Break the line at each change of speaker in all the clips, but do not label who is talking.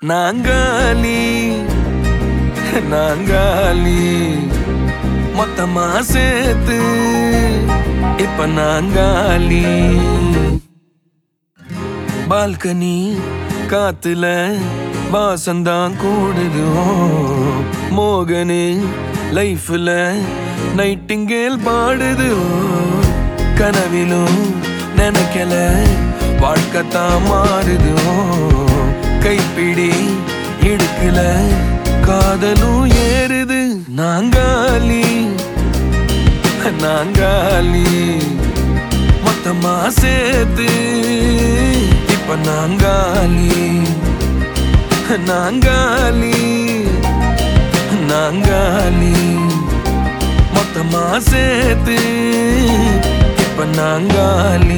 நாங்காலி நாங்காலி மொத்தமா சேர்த்து இப்ப நாங்காலி பால்கனி காத்துல வாசந்தான் கூடுதோ மோகனு லைஃப்ல நைட்டிங்கேல் பாடுது கனவிலும் நினைக்கல வாழ்க்கைத்தான் மாறுதோ கைப்பிடி இடுக்கல காதலும் ஏறுது நாங்காலி நாங்காலி மொத்தமா சேர்த்து இப்ப நாங்காலி நாங்காலி நாங்காலி மொத்தமா சேர்த்து இப்ப நாங்காலி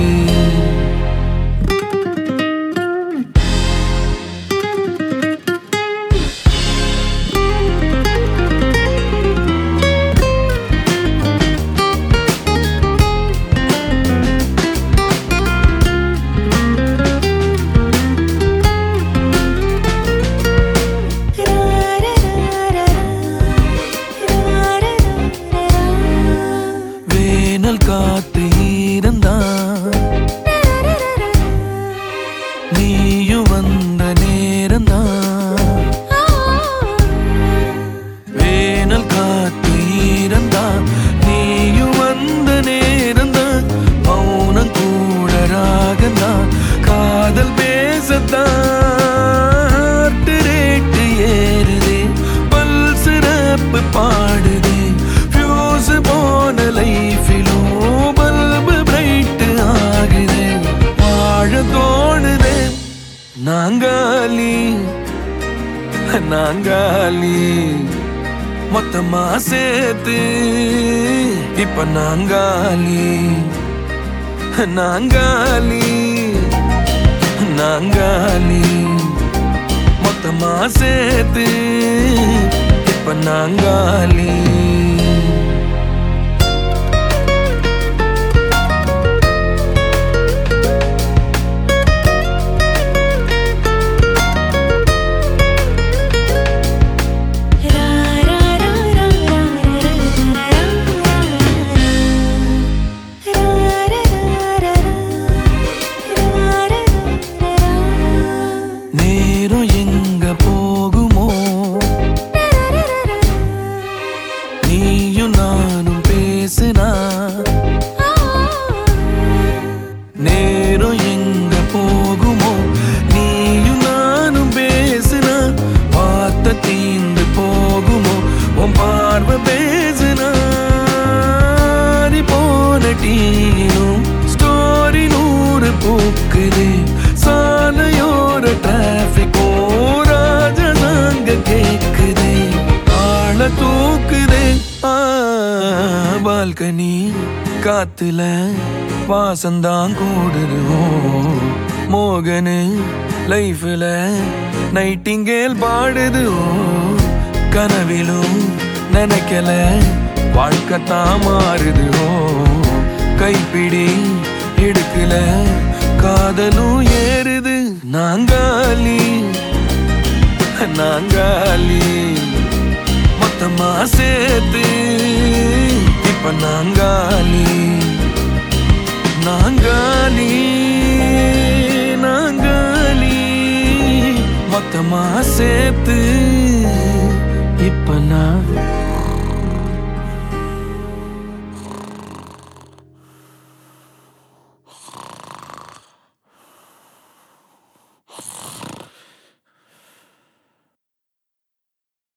வேனல் காத்து ஈரந்தான் நீயும் வந்த நேரந்தான் வேனல் காத்து ஈரந்தான் நீயும் வந்த நேரந்தான் மௌனம் கூட ராகந்தான் காதல் பேசத்தான் heart rate ஏறுதே பல்ஸ் ரப்பு பாடுதே ஃபியூஸ் போன லைஃபிலும் பல்பு பிரைட் ஆகுதே வாழ தோணுதே நாங்காலி நாங்காலி மொத்தமா சேர்த்து இப்ப நாங்காலி நாங்காலி நாங்காலி மொத்தமா சேர்த்து இப்ப நாங்காலி நேரம் எங்க போகுமோ நீயும் நானும் பேசுனா நேரம் எங்க போகுமோ நீயும் நானும் பேசுனா பார்த்த தீந்து போகுமோ உன் பார்வை பேசுனா நீ போன டீனும் ஸ்டோரி நூறு பூக்குது சாலையோர டிராபிக்கோ ராஜனாங்க கேக்குதே ஆள தூக்குதே ஆ, பால்கனி காத்துல வாசந்தான் கூடுதோ மோகனு லைஃப்ல நைட்டிங்கேல் பாடுது கனவிலும் நினைக்கல வாழ்க்கைத்தான் மாறுது கைப்பிடி எடுக்கல காதலும் ஏறுது நாங்காலி நாங்காலி மொத்தமா சேர்த்து இப்ப நாங்காலி நாங்காலி நாங்காலி மொத்தமா சேர்த்து